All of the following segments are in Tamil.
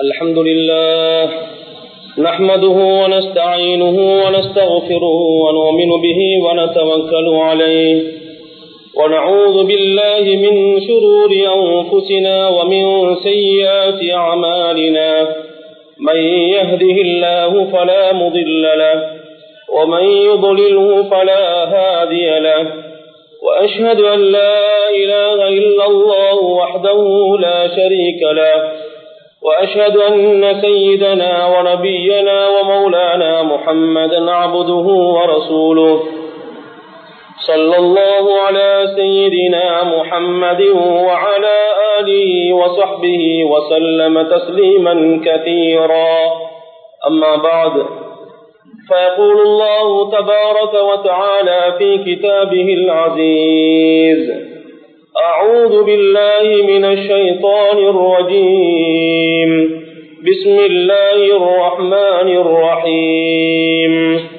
الحمد لله نحمده ونستعينه ونستغفره ونؤمن به ونتوكل عليه ونعوذ بالله من شرور أنفسنا ومن سيئات أعمالنا من يهده الله فلا مضل له ومن يضلله فلا هادي له وأشهد أن لا إله إلا الله وحده لا شريك له وأشهد أن سيدنا ونبينا ومولانا محمدا عبده ورسوله صلى الله على سيدنا محمد وعلى آله وصحبه وسلم تسليما كثيرا أما بعد فيقول الله تبارك وتعالى في كتابه العزيز أعوذ بالله من الشيطان الرجيم بسم الله الرحمن الرحيم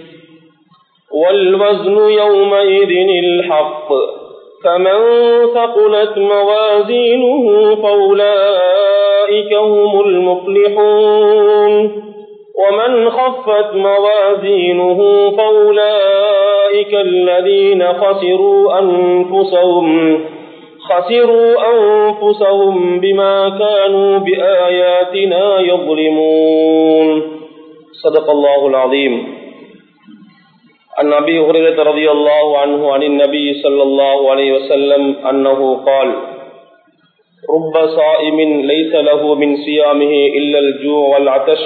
والوزن يومئذ الحق فمن ثقلت موازينه فأولئك هم المفلحون ومن خفت موازينه فأولئك الذين خسروا أنفسهم خسروا أنفسهم بما كانوا بآياتنا يظلمون صدق الله العظيم عن أبي هريرة رضي الله عنه عن النبي صلى الله عليه وسلم أنه قال رب صائم ليس له من صيامه إلا الجوع والعطش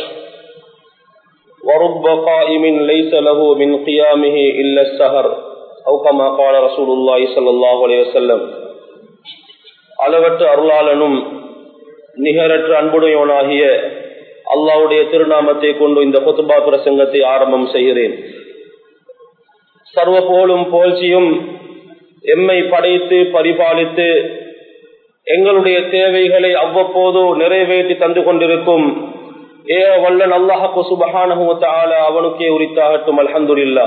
ورب قائم ليس له من قيامه إلا السهر أو كما قال رسول الله صلى الله عليه وسلم அளவற்ற அருளாளனும் நிகரற்ற அன்புடையவனாகிய அல்லாவுடைய திருநாமத்தை கொண்டு இந்த கொத்துபா பிரசங்கத்தை ஆரம்பம் செய்கிறேன் சர்வ போலும் போழ்ச்சியும் எம்மை படைத்து பரிபாலித்து எங்களுடைய தேவைகளை அவ்வப்போது நிறைவேற்றி தந்து கொண்டிருக்கும் ஏ வல்லன் அல்லாஹு சுபஹானஹுவத்தால அவனுக்கே உரித்தாகட்டும் அல்ஹந்துல்லா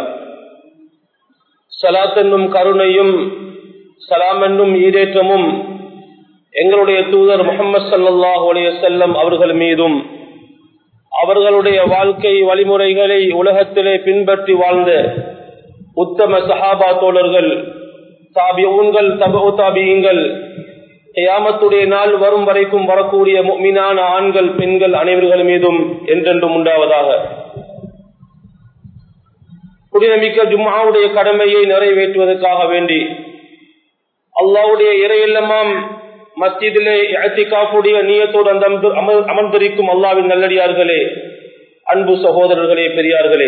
சலாத் என்னும் கருணையும் சலாம் என்னும் ஈடேற்றமும் எங்களுடைய தூதர் முகமது சல்லாஹ் செல்லம் அவர்கள் மீதும் அவர்களுடைய வாழ்க்கை வழிமுறைகளை உலகத்திலே பின்பற்றி வாழ்ந்த உத்தம சஹாபா தோழர்கள் தாபியூன்கள் தபு தாபியங்கள் கியாமத்துடைய நாள் வரும் வரைக்கும் வரக்கூடிய மீனான ஆண்கள் பெண்கள் அனைவர்கள் மீதும் என்றென்றும் உண்டாவதாக குடிநமிக்க ஜும்மாவுடைய கடமையை நிறைவேற்றுவதற்காக வேண்டி அல்லாவுடைய இறையில்லமாம் மத்தியிலே அத்திகாப்புடைய நீயத்தோடு அந்த அமர்ந்திருக்கும் அல்லாவின் நல்லடியார்களே அன்பு சகோதரர்களே பெரியார்களே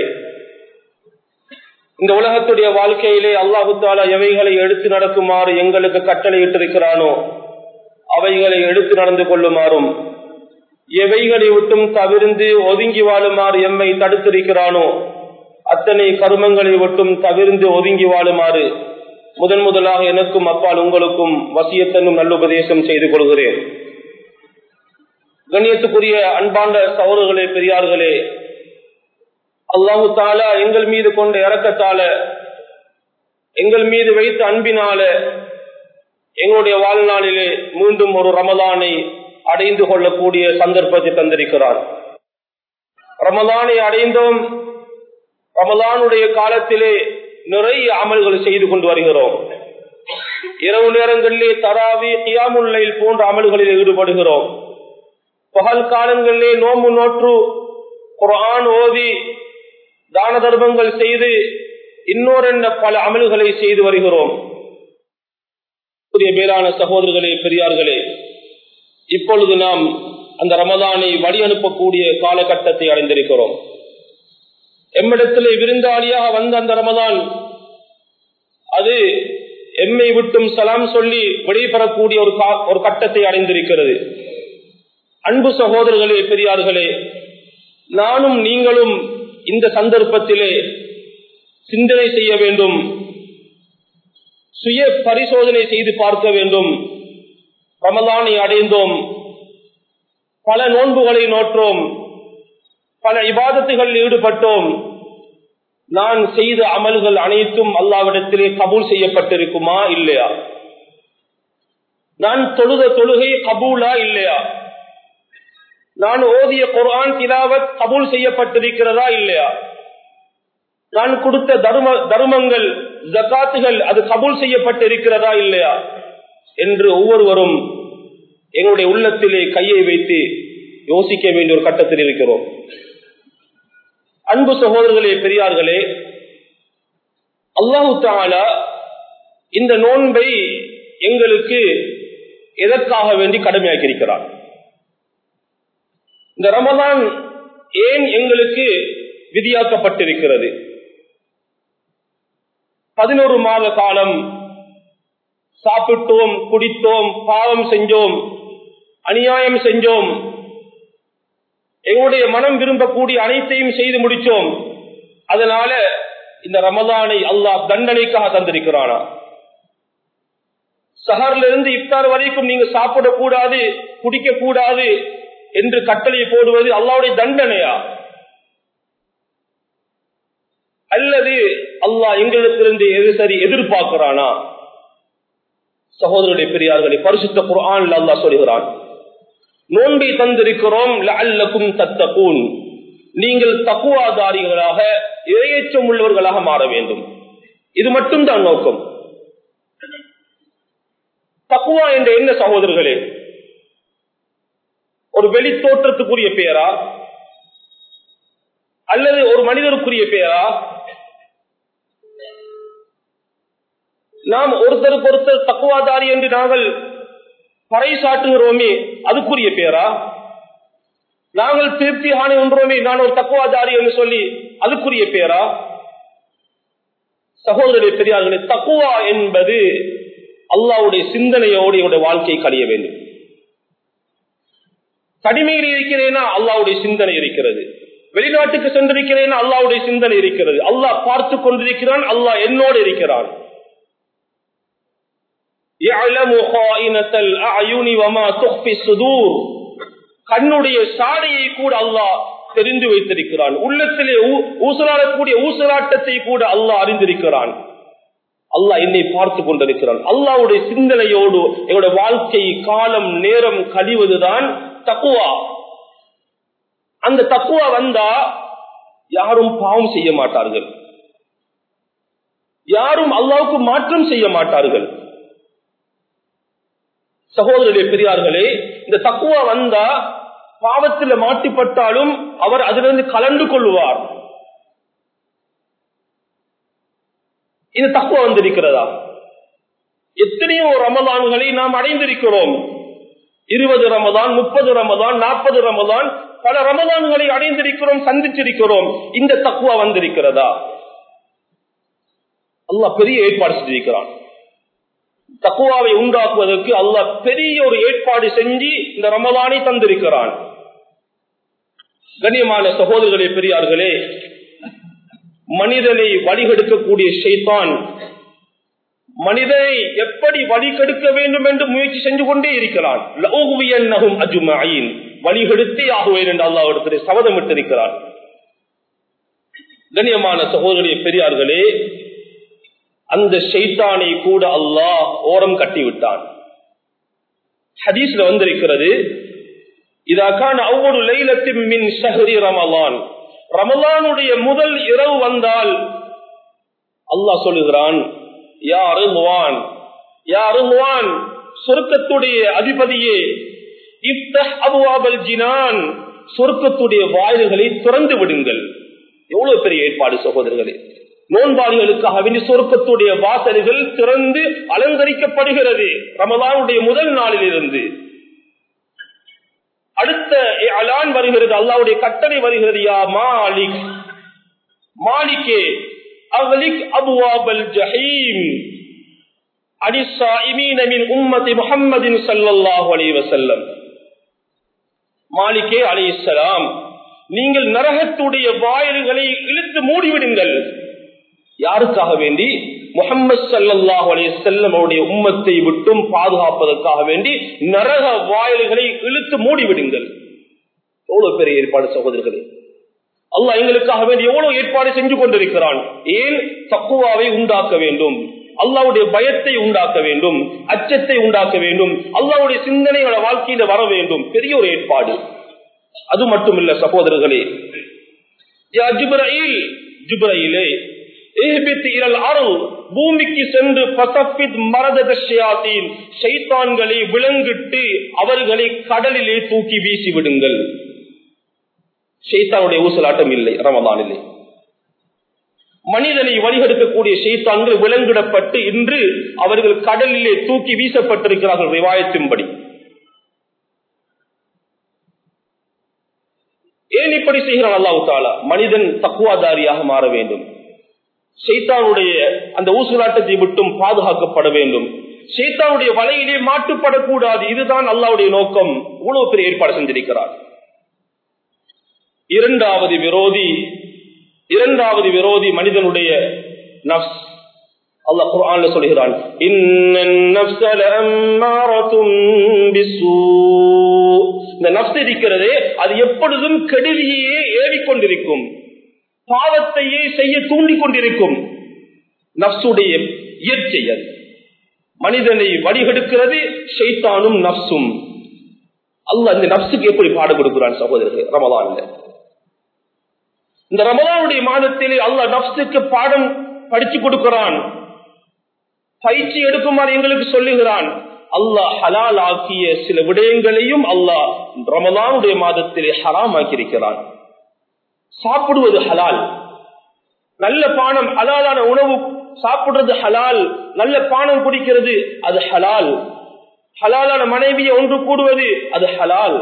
இந்த உலகத்துடைய வாழ்க்கையிலே அல்லாஹு தாலா எவைகளை எடுத்து நடக்குமாறு எங்களுக்கு கட்டளை இட்டிருக்கிறானோ அவைகளை எடுத்து நடந்து கொள்ளுமாறும் எவைகளை விட்டும் தவிர்ந்து ஒதுங்கி வாழுமாறு எம்மை தடுத்திருக்கிறானோ அத்தனை கருமங்களை விட்டும் தவிர்ந்து ஒதுங்கி வாழுமாறு முதன் முதலாக எனக்கும் அப்பால் உங்களுக்கும் வசியத்தன்னும் நல்லுபதேசம் செய்து கொள்கிறேன் கண்ணியத்துக்குரிய அன்பாண்ட சௌரர்களே பெரியார்களே அல்லாஹு தாலா எங்கள் மீது கொண்ட இறக்கத்தால எங்கள் மீது வைத்த அன்பினால எங்களுடைய வாழ்நாளிலே மீண்டும் ஒரு ரமலானை அடைந்து கொள்ளக்கூடிய சந்தர்ப்பத்தை தந்திருக்கிறார் ரமலானை அடைந்தோம் ரமலானுடைய காலத்திலே நிறைய அமல்கள் செய்து கொண்டு வருகிறோம் இரவு நேரங்களிலே தராவி கியாமுல்லைல் போன்ற அமல்களில் ஈடுபடுகிறோம் பகல் காலங்களிலே நோம்பு நோற்று குரான் ஓதி தான தர்மங்கள் செய்து இன்னொரு பல அமல்களை செய்து வருகிறோம் புதிய பேரான சகோதரர்களே பெரியார்களே இப்பொழுது நாம் அந்த ரமதானை வழி அனுப்பக்கூடிய காலகட்டத்தை அடைந்திருக்கிறோம் எம்மிடத்திலே விருந்தாளியாக வந்த அந்த ரமதான் அது எம்மை விட்டும் சலாம் சொல்லி விடைபெறக்கூடிய ஒரு ஒரு கட்டத்தை அடைந்திருக்கிறது அன்பு சகோதரர்களே பெரியார்களே நானும் நீங்களும் இந்த சந்தர்ப்பத்திலே சிந்தனை செய்ய வேண்டும் சுய பரிசோதனை செய்து பார்க்க வேண்டும் ரமலானை அடைந்தோம் பல நோன்புகளை நோற்றோம் பல இபாதத்துகளில் ஈடுபட்டோம் நான் செய்த அமல்கள் அனைத்தும் அல்லாவிடத்திலே கபூல் செய்யப்பட்டிருக்குமா இல்லையா நான் தொழுத தொழுகை கபூலா இல்லையா நான் ஓதிய குர்ஆன் திலாவத் கபூல் செய்யப்பட்டிருக்கிறதா இல்லையா நான் கொடுத்த தர்ம தர்மங்கள் ஜக்காத்துகள் அது கபூல் செய்யப்பட்டிருக்கிறதா இல்லையா என்று ஒவ்வொருவரும் எங்களுடைய உள்ளத்திலே கையை வைத்து யோசிக்க வேண்டிய ஒரு கட்டத்தில் இருக்கிறோம் அன்பு சகோதரர்களே பெரியார்களே அல்லாஹு தாலா இந்த நோன்பை எங்களுக்கு எதற்காக வேண்டி கடமையாக்கி இருக்கிறார் இந்த ரமதான் ஏன் எங்களுக்கு விதியாக்கப்பட்டிருக்கிறது பதினோரு மாத காலம் சாப்பிட்டோம் குடித்தோம் பாவம் செஞ்சோம் அநியாயம் செஞ்சோம் எங்களுடைய மனம் விரும்பக்கூடிய அனைத்தையும் செய்து முடிச்சோம் அதனால இந்த ரமதானை அல்லாஹ் தண்டனைக்காக தந்திருக்கிறானா சஹர்ல இருந்து இஃப்தார் வரைக்கும் நீங்க சாப்பிடக்கூடாது குடிக்க கூடாது என்று கட்டளை போடுவது அல்லாவுடைய தண்டனையா அல்லது அல்லாஹ் எங்களிடத்திலிருந்து எது சரி எதிர்பார்க்கிறானா சகோதரருடைய பெரியார்களை பரிசுத்த குரான் அல்லாஹ் சொல்கிறான் நோன்பை தந்திருக்கிறோம் அல்லக்கும் தத்தகூன் நீங்கள் தக்குவாதாரிகளாக இரையச்சம் உள்ளவர்களாக மாற வேண்டும் இது மட்டும்தான் நோக்கம் தக்குவா என்ற என்ன சகோதரர்களே ஒரு வெளி தோற்றத்துக்குரிய பெயரா அல்லது ஒரு மனிதருக்குரிய பெயரா நாம் ஒருத்தருக்கு ஒருத்தர் தக்குவாதாரி என்று நாங்கள் பறைசாட்டுகிறோமே அதுக்குரிய பேரா நாங்கள் திருப்தி ஹானி ஒன்றோமே நான் ஒரு தக்குவாதாரி என்று சொல்லி அதுக்குரிய பேரா சகோதரரை பெரியார்களே தக்குவா என்பது அல்லாவுடைய சிந்தனையோடு என்னுடைய வாழ்க்கை கழிய வேண்டும் தனிமையில் இருக்கிறேனா அல்லாவுடைய சிந்தனை இருக்கிறது வெளிநாட்டுக்கு சென்றிருக்கிறேனா அல்லாவுடைய சிந்தனை இருக்கிறது அல்லாஹ் பார்த்து கொண்டிருக்கிறான் அல்லாஹ் என்னோடு இருக்கிறான் கண்ணுடைய சாடையை கூட அல்லாஹ் தெரிந்து வைத்திருக்கிறான் உள்ளத்திலே ஊசலாடக்கூடிய ஊசலாட்டத்தை கூட அல்லாஹ் அறிந்திருக்கிறான் அல்லாஹ் என்னை பார்த்து கொண்டிருக்கிறான் அல்லாவுடைய சிந்தனையோடு என்னுடைய வாழ்க்கை காலம் நேரம் கழிவதுதான் தக்குவா அந்த தக்குவா வந்தா யாரும் பாவம் செய்ய மாட்டார்கள் யாரும் அல்லாவுக்கு மாற்றம் செய்ய மாட்டார்கள் சகோதரர்களே பெரியார்களே இந்த தக்குவா வந்தா பாவத்தில் மாட்டிப்பட்டாலும் அவர் அதிலிருந்து கலந்து கொள்வார் இந்த தக்குவா வந்திருக்கிறதா எத்தனையோ ரமதான்களை நாம் அடைந்திருக்கிறோம் இருபது ரமதான் முப்பது ரமதான் நாற்பது ரமதான் பல ரமதான்களை அடைந்திருக்கிறோம் சந்திச்சிருக்கிறோம் இந்த தக்குவா வந்திருக்கிறதா அல்லாஹ் பெரிய ஏற்பாடு செஞ்சிருக்கிறான் தக்குவாவை உண்டாக்குவதற்கு அல்லாஹ் பெரிய ஒரு ஏற்பாடு செஞ்சு இந்த ரமதானை தந்திருக்கிறான் கண்ணியமான சகோதரர்களே பெரியார்களே மனிதனை வழிகெடுக்கக்கூடிய ஷைத்தான் மனிதனை எப்படி வழி கெடுக்க வேண்டும் என்று முயற்சி செஞ்சு கொண்டே இருக்கிறான் வழிகெடுத்தே ஆகுவேன் என்று அல்லாவிடத்திலே சபதமிட்டிருக்கிறான் கண்ணியமான சகோதரிய பெரியார்களே அந்த ஷைத்தானை கூட அல்லாஹ் ஓரம் கட்டிவிட்டான் ஹதீஸ்ல வந்திருக்கிறது இதாக்கான ஒவ்வொரு லைலத்தின் மின் ஷஹரி ரமலான் ரமலானுடைய முதல் இரவு வந்தால் அல்லாஹ் சொல்லுகிறான் யாருவான் யாருவான் சொர்க்கத்துடைய அதிபதியே இப்தஹ் அபுவாபல் ஜினான் சொர்க்கத்துடைய வாயில்களை திறந்து விடுங்கள் எவ்வளவு பெரிய ஏற்பாடு சகோதரர்களே நோன்பாளிகளுக்காக வேண்டி சொர்க்கத்துடைய வாசல்கள் திறந்து அலங்கரிக்கப்படுகிறது ரமலானுடைய முதல் நாளில் இருந்து அடுத்த அலான் வருகிறது அல்லாவுடைய கட்டளை வருகிறது யா மாலிக் மாலிகே அகலிக் அபுவாபல் ஜஹீம் அடிசாயிமீன மின் உம்மதி முஹம்மதின் ஸல்லல்லாஹு அலைஹி வஸல்லம் மாலிகே அலைஹிஸ்ஸலாம் நீங்கள் நரகத்துடைய வாயில்களை இழுத்து மூடிவிடுங்கள் யாருக்காக வேண்டி முகமது சல்லாஹ் அலையம் அவருடைய உம்மத்தை விட்டும் பாதுகாப்பதற்காக வேண்டி நரக வாயில்களை இழுத்து மூடிவிடுங்கள் எவ்வளவு பெரிய ஏற்பாடு சகோதரர்களே அல்லாஹ் எங்களுக்காக வேண்டி எவ்வளவு ஏற்பாடு செஞ்சு கொண்டிருக்கிறான் ஏன் தக்குவாவை உண்டாக்க வேண்டும் அல்லாவுடைய பயத்தை உண்டாக்க வேண்டும் அச்சத்தை உண்டாக்க வேண்டும் அல்லாவுடைய சிந்தனைகள வாழ்க்கையில வர வேண்டும் பெரிய ஒரு ஏற்பாடு அது மட்டுமில்ல சகோதரர்களே யா ஜிப்ரயில் ஜிப்ரயிலே பூமிக்கு சென்று சைத்தான்களை விலங்கிட்டு அவர்களை கடலிலே தூக்கி வீசி விடுங்கள் ஷைத்தானுடைய ஊசலாட்டம் இல்லை ரமதான் இல்லை மனிதனை வழிகெடுக்கக்கூடிய ஷைத்தான்கள் விலங்கிடப்பட்டு இன்று அவர்கள் கடலிலே தூக்கி வீசப்பட்டிருக்கிறார்கள் ரிவாயத்தின்படி ஏன் இப்படி செய்கிறான் அல்லாஹு தாலா மனிதன் தக்குவாதாரியாக மாற வேண்டும் சைத்தானுடைய அந்த ஊசுலாட்டத்தை விட்டும் பாதுகாக்கப்பட வேண்டும் சைத்தானுடைய வலையிலே மாட்டுப்படக்கூடாது இதுதான் அல்லாவுடைய நோக்கம் இவ்வளவு பெரிய ஏற்பாடு செஞ்சிருக்கிறார் இரண்டாவது விரோதி இரண்டாவது விரோதி மனிதனுடைய நப்ஸ் அல்லாஹ் குர்ஆன்ல சொல்கிறான் இன்னன் நஃப்ஸ லஅம்மாரத்தும் பிஸ்ஸூ இந்த நஃப்ஸ் இருக்கிறதே அது எப்பொழுதும் கெடுதியையே ஏறிக்கொண்டிருக்கும் பாவத்தையே செய்ய தூண்டிக் கொண்டிருக்கும் நப்சுடைய இயற்கை அது மனிதனை வழிகெடுக்கிறது ஷைத்தானும் நப்சும் அல்ல இந்த நப்சுக்கு எப்படி பாடம் கொடுக்கிறான் சகோதரர்கள் ரமலான்ல இந்த ரமலானுடைய மாதத்திலே அல்லாஹ் நப்சுக்கு பாடம் படிச்சு கொடுக்கிறான் பயிற்சி எடுக்குமாறு எங்களுக்கு சொல்லுகிறான் அல்லாஹ் ஹலால் ஆக்கிய சில விடயங்களையும் அல்லாஹ் ரமலானுடைய மாதத்திலே ஹராம் ஆக்கியிருக்கிறான் சாப்பிடுவது ஹலால் நல்ல பானம் ஹலாலான உணவு சாப்பிடுறது ஹலால் நல்ல பானம் குடிக்கிறது அது ஹலால் ஹலாலான மனைவியை ஒன்று கூடுவது அது ஹலால்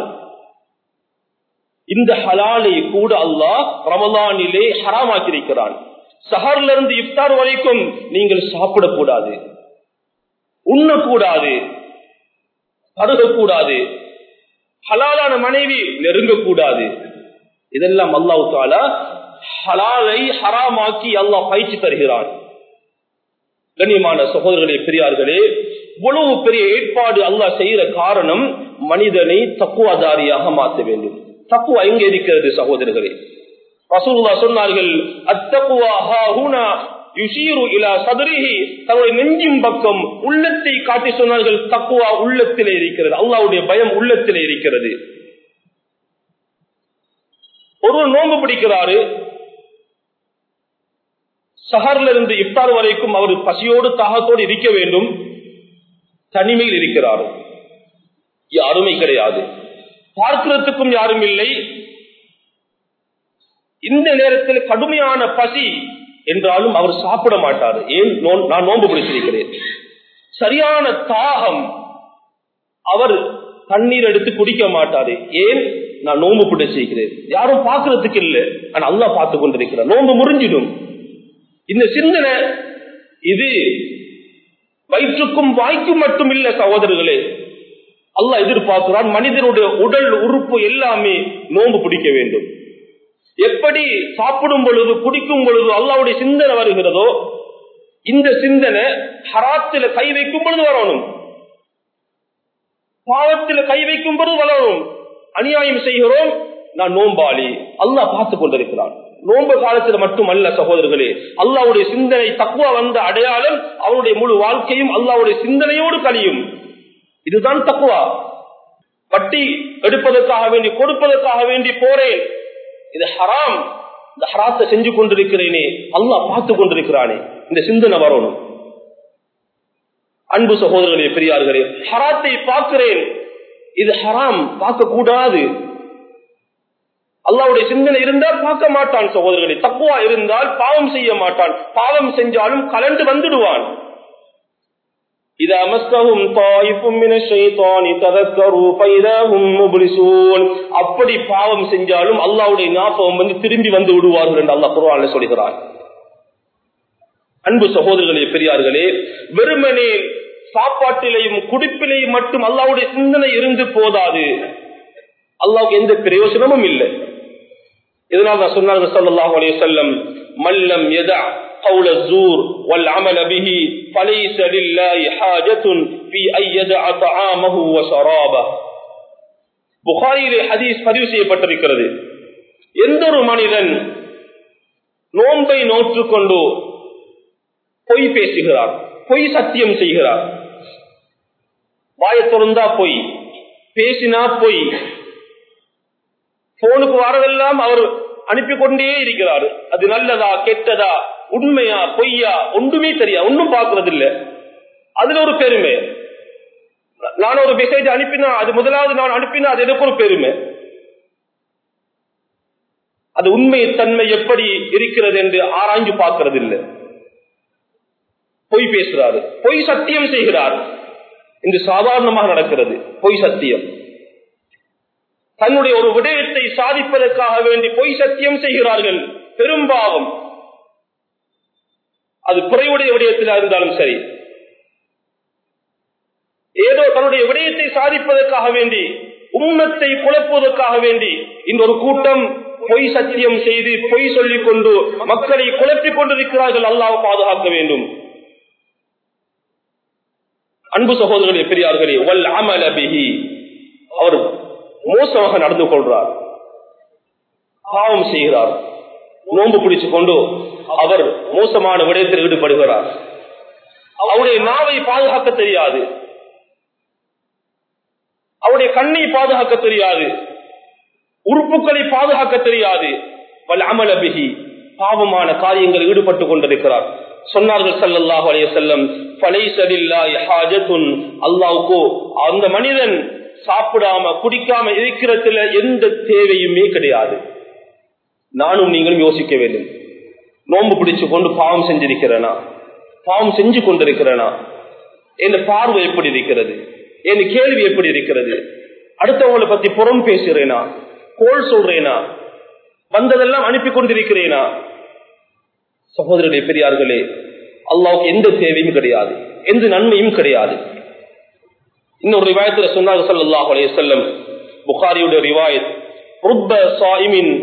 இந்த ஹலாலை கூட அல்லாஹ் ரமலானிலே ஹராமாக்கியிருக்கிறான் சஹர்ல இருந்து இஃப்தார் வரைக்கும் நீங்கள் சாப்பிடக்கூடாது உண்ணக்கூடாது பருகக்கூடாது ஹலாலான மனைவி நெருங்கக்கூடாது இதெல்லாம் அல்லாஹு தாலா ஹலாலை ஹராமாக்கி அல்லாஹ் பயிற்சி தருகிறான் கண்ணியமான சகோதரர்களே பெரியார்களே இவ்வளவு பெரிய ஏற்பாடு அல்லாஹ் செய்யற காரணம் மனிதனை தக்குவாதாரியாக மாற்ற வேண்டும் தக்குவா எங்க இருக்கிறது சகோதரர்களே ரசூல்லா சொன்னார்கள் அத்தக்குவா ஹூனா யுஷீரு இலா சதுரிஹி தன்னுடைய நெஞ்சின் பக்கம் உள்ளத்தை காட்டி சொன்னார்கள் தக்குவா உள்ளத்திலே இருக்கிறது அல்லாவுடைய பயம் உள்ளத்திலே இருக்கிறது ஒருவர் நோன்பு பிடிக்கிறாரு சஹர்ல இருந்து இஃப்தார் வரைக்கும் அவர் பசியோடு தாகத்தோடு இருக்க வேண்டும் தனிமையில் இருக்கிறார் யாருமே கிடையாது பார்க்கிறதுக்கும் யாரும் இல்லை இந்த நேரத்தில் கடுமையான பசி என்றாலும் அவர் சாப்பிட மாட்டார் ஏன் நான் நோன்பு பிடிச்சிருக்கிறேன் சரியான தாகம் அவர் தண்ணீர் எடுத்து குடிக்க மாட்டாரு ஏன் நான் நோன்பு பிடிச்சிருக்கிறேன் யாரும் பார்க்கறதுக்கு இல்லை ஆனா அல்லா பார்த்து கொண்டிருக்கிறார் நோன்பு முறிஞ்சிடும் இந்த சிந்தனை இது வயிற்றுக்கும் வாய்க்கும் மட்டும் இல்ல சகோதரர்களே அல்ல எதிர்பார்க்கிறான் மனிதனுடைய உடல் உறுப்பு எல்லாமே நோன்பு பிடிக்க வேண்டும் எப்படி சாப்பிடும் பொழுது குடிக்கும் பொழுது அல்லாவுடைய சிந்தனை வருகிறதோ இந்த சிந்தனை ஹராத்தில கை வைக்கும் பொழுது வரணும் பாவத்தில் கை வைக்கும் பொழுது வரணும் அநியாயம் செய்கிறோம் நான் நோம்பாளி அல்லாஹ் பார்த்து கொண்டிருக்கிறான் நோன்பு காலத்துல மட்டுமல்ல சகோதரர்களே அல்லாவுடைய சிந்தனை தக்குவா வந்த அடையாளம் அவனுடைய முழு வாழ்க்கையும் அல்லாவுடைய சிந்தனையோடு கழியும் இதுதான் தக்குவா வட்டி எடுப்பதற்காக வேண்டி கொடுப்பதற்காக வேண்டி போறேன் இது ஹராம் இந்த ஹராத்தை செஞ்சு கொண்டிருக்கிறேனே அல்லாஹ் பார்த்து கொண்டிருக்கிறானே இந்த சிந்தனை வரணும் அன்பு சகோதரர்களே பெரியார்களே ஹராத்தை பார்க்கிறேன் இது ஹராம் பார்க்க கூடாது அல்லாவுடைய சிந்தனை இருந்தால் பார்க்க மாட்டான் சகோதரர்களே தப்புவா இருந்தால் பாவம் செய்ய மாட்டான் பாவம் செஞ்சாலும் கலந்து வந்துடுவான் இது அமஸ்தகும் அப்படி பாவம் செஞ்சாலும் அல்லாவுடைய ஞாபகம் வந்து திரும்பி வந்து விடுவார்கள் என்று அல்லாஹ் குர்ஆன்ல சொல்கிறார் அன்பு சகோதரர்களே பெரியார்களே வெறுமனே சாப்பாட்டிலையும் குடிப்பிலையும் மட்டும் அல்லாவுடைய சிந்தனை இருந்து போதாது அல்லாவுக்கு எந்த பிரயோஜனமும் இல்லை இதனால் தான் சொன்னார்கள் சல்லாஹூ அலைய செல்லம் மல்லம் எதா قول الزور والعمل به فليس لله حاجة في أن يدع طعامه وشرابه புகாரியிலே ஹதீஸ் பதிவு செய்யப்பட்டிருக்கிறது எந்த ஒரு மனிதன் நோன்பை நோற்றுக்கொண்டு பொய் பேசுகிறார் பொய் சத்தியம் செய்கிறார் வாய திறந்தா பொய் பேசினா பொய் போனுக்கு வரதெல்லாம் அவர் அனுப்பி கொண்டே இருக்கிறார் அது நல்லதா கெட்டதா உண்மையா பொய்யா ஒன்றுமே தெரியா ஒன்றும் பார்க்கறது இல்ல அதுல ஒரு பெருமை நான் ஒரு மெசேஜ் அனுப்பினா அது முதலாவது நான் அனுப்பினா அது எனக்கு ஒரு பெருமை அது உண்மை தன்மை எப்படி இருக்கிறது என்று ஆராய்ஞ்சு பார்க்கறது இல்லை பொய் பேசுறாரு பொய் சத்தியம் செய்கிறார் இன்று சாதாரணமாக நடக்கிறது பொய் சத்தியம் தன்னுடைய ஒரு விடயத்தை சாதிப்பதற்காக வேண்டி பொய் சத்தியம் செய்கிறார்கள் பெரும்பாவம் அது குறைவுடைய விடயத்தில் இருந்தாலும் சரி ஏதோ தன்னுடைய விடயத்தை சாதிப்பதற்காக வேண்டி உம்மத்தை குழப்புவதற்காக வேண்டி இந்த ஒரு கூட்டம் பொய் சத்தியம் செய்து பொய் சொல்லிக் கொண்டு மக்களை குழப்பிக் கொண்டிருக்கிறார்கள் அல்லாஹ் பாதுகாக்க வேண்டும் அன்பு சகோதரர்களே பெரியார்களே வல் அமல பிஹி அவர் மோசமாக நடந்து கொள்றார் பாவம் செய்கிறார் நோன்பு பிடிச்சுக் கொண்டு அவர் மோசமான விடயத்தில் ஈடுபடுகிறார் அவருடைய நாவை பாதுகாக்க தெரியாது அவருடைய கண்ணை பாதுகாக்க தெரியாது உறுப்புகளை பாதுகாக்க தெரியாது வல் அமல பிஹி பாவமான காரியங்கள் ஈடுபட்டுக் கொண்டிருக்கிறார் சொன்னார்கள் சல்லல்லாஹு அலைய செல்லம் அல்லாவுக்கோ அந்த மனிதன் சாப்பிடாம குடிக்காம இருக்கிறதுல எந்த தேவையுமே கிடையாது நானும் நீங்களும் யோசிக்க வேண்டும் நோன்பு பிடிச்சு கொண்டு பாவம் செஞ்சிருக்கிறேனா பாவம் செஞ்சு கொண்டிருக்கிறேனா என் பார்வை எப்படி இருக்கிறது என் கேள்வி எப்படி இருக்கிறது அடுத்தவங்களை பத்தி புறம் பேசுறேனா கோல் சொல்றேனா வந்ததெல்லாம் அனுப்பி கொண்டிருக்கிறேனா சகோதரர்களே பெரியார்களே அல்லாவுக்கு எந்த தேவையும் கிடையாது எந்த நன்மையும் கிடையாது இன்னொரு ரிவாயத்துல சொன்னாங்க சல்லாஹ் அலைய செல்லம் புகாரியுடைய ரிவாயத் ருப்ப சாயிமின்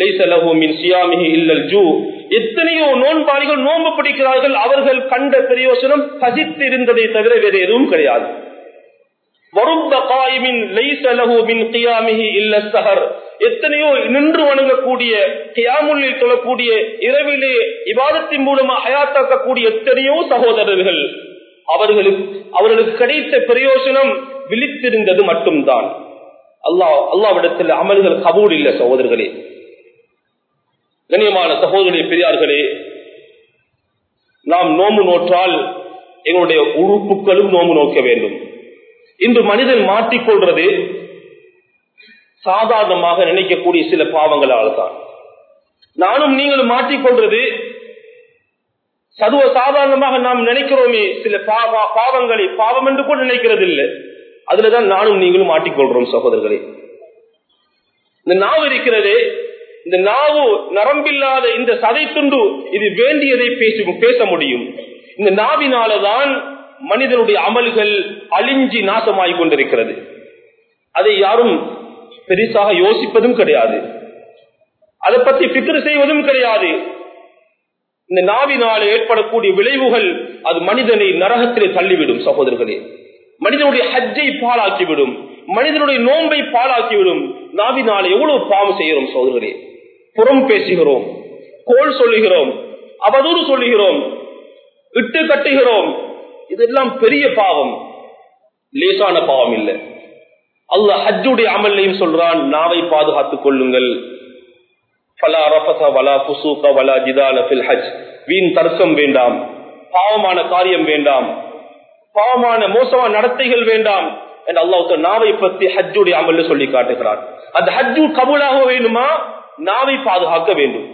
எத்தனையோ நோன்பாளிகள் நோன்பு பிடிக்கிறார்கள் அவர்கள் கண்ட பிரயோசனம் பசித்து இருந்ததை தவிர வேறு எதுவும் கிடையாது எத்தனையோ நின்று வணங்கக்கூடிய கியாமுல்லில் தொழக்கூடிய இரவிலே இவாதத்தின் மூலமாக ஹயாத்தாக்கக்கூடிய எத்தனையோ சகோதரர்கள் அவர்களுக்கு அவர்களுக்கு கிடைத்த பிரயோஜனம் விழித்திருந்தது மட்டும்தான் அல்லாஹ் அல்லாவிடத்தில் அமல்கள் கபூல் இல்லை சகோதரர்களே கண்ணியமான சகோதரர்களே பெரியார்களே நாம் நோம்பு நோற்றால் எங்களுடைய உறுப்புகளும் நோம்பு நோக்க வேண்டும் இன்று மனிதன் மாற்றிக்கொள்றது சாதாரணமாக நினைக்கக்கூடிய சில பாவங்களால் தான் நானும் நீங்களும் மாற்றிக்கொள்றது சதுவ சாதாரணமாக நாம் நினைக்கிறோமே சில பாவங்களை பாவம் என்று கூட நினைக்கிறது இல்லை அதுலதான் நானும் நீங்களும் மாட்டிக்கொள்றோம் சகோதரர்களே இந்த நாவு இருக்கிறதே இந்த நாவு நரம்பில்லாத இந்த சதை துண்டு இது வேண்டியதை பேசும் பேச முடியும் இந்த நாவினாலதான் மனிதனுடைய அமல்கள் அழிஞ்சி நாசமாகிக் கொண்டிருக்கிறது அதை யாரும் பெரிசாக யோசிப்பதும் கிடையாது அதை பற்றி பித்திரு செய்வதும் கிடையாது இந்த நாவினால் ஏற்படக்கூடிய விளைவுகள் அது மனிதனை நரகத்திலே தள்ளிவிடும் சகோதரர்களே மனிதனுடைய ஹஜ்ஜை பாலாக்கிவிடும் மனிதனுடைய நோன்பை பாலாக்கிவிடும் நாவினால் எவ்வளவு பாவம் செய்கிறோம் சகோதரர்களே புறம் பேசுகிறோம் கோல் சொல்லுகிறோம் அவதூறு சொல்லுகிறோம் இட்டு கட்டுகிறோம் இதெல்லாம் பெரிய பாவம் லேசான பாவம் இல்லை அல்ல ஹஜ்ஜுடைய அமல்லையும் சொல்றான் நாவை பாதுகாத்துக் கொள்ளுங்கள் வீண் தர்க்கம் வேண்டாம் பாவமான காரியம் வேண்டாம் பாவமான மோசமான நடத்தைகள் வேண்டாம் என்று அல்லாஹ் நாவை பத்தி ஹஜ்ஜுடைய அமல்ல சொல்லி காட்டுகிறார் அந்த ஹஜ்ஜு கபூலாக வேண்டுமா நாவை பாதுகாக்க வேண்டும்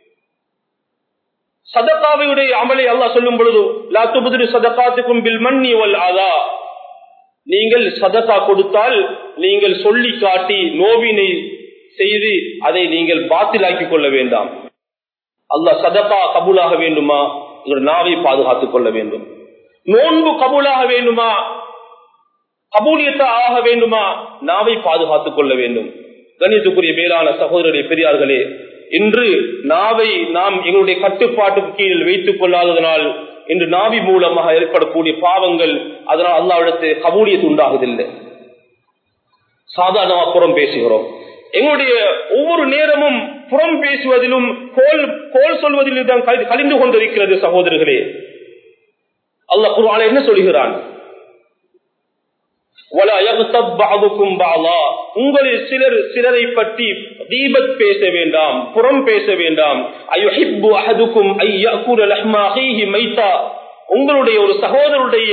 சதக்காவையுடைய அமலை அல்லாஹ் சொல்லும் பொழுது லாத்துபுதிரி சதக்காத்துக்கும் பில் மன்னி வல் அதா நீங்கள் சதக்கா கொடுத்தால் நீங்கள் சொல்லி காட்டி நோவினை செய்து அதை நீங்கள் பாத்திலாக்கிக் கொள்ள வேண்டாம் அல்லாஹ் சதக்கா கபூலாக வேண்டுமா நாவை பாதுகாத்துக் கொள்ள வேண்டும் நோன்பு கபூலாக வேண்டுமா கபூலியத்தா ஆக வேண்டுமா நாவை பாதுகாத்துக் கொள்ள வேண்டும் கணியத்துக்குரிய மேலான சகோதரருடைய பெரியார்களே இன்று நாவை நாம் எங்களுடைய கட்டுப்பாட்டுக்கு கீழ் வைத்துக் கொள்ளாததனால் இன்று நாவி மூலமாக ஏற்படக்கூடிய பாவங்கள் அதனால் அல்லாவிடத்து கபூலியத்து உண்டாகுதில்லை சாதாரணமாக புறம் பேசுகிறோம் எங்களுடைய ஒவ்வொரு நேரமும் புறம் பேசுவதிலும் கோல் கோல் சொல்வதிலும் தான் கழிந்து கொண்டிருக்கிறது சகோதரர்களே அல்ல குரான் என்ன சொல்கிறான் உங்களில் சிலர் சிலரை பற்றி தீபத் பேச வேண்டாம் புறம் பேச வேண்டாம் உங்களுடைய ஒரு சகோதரருடைய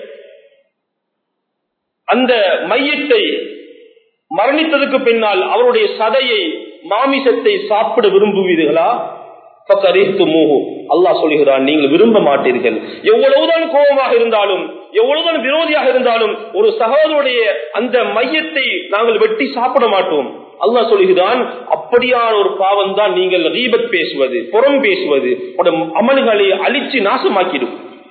அந்த மையத்தை மரணித்ததுக்கு பின்னால் அவருடைய சதையை மாமிசத்தை சாப்பிட விரும்புவீர்களா அல்லாஹ் சொல்கிறான் நீங்கள் விரும்ப மாட்டீர்கள் எவ்வளவுதான் கோபமாக இருந்தாலும் எவ்வளவுதான் விரோதியாக இருந்தாலும் ஒரு சகோதரருடைய அந்த மையத்தை நாங்கள் வெட்டி சாப்பிட மாட்டோம் அல்லாஹ் சொல்கிறான் அப்படியான ஒரு பாவம் தான் நீங்கள் ரீபத் பேசுவது புறம் பேசுவது அமல்களை அழிச்சு நாசமாக்கிடும்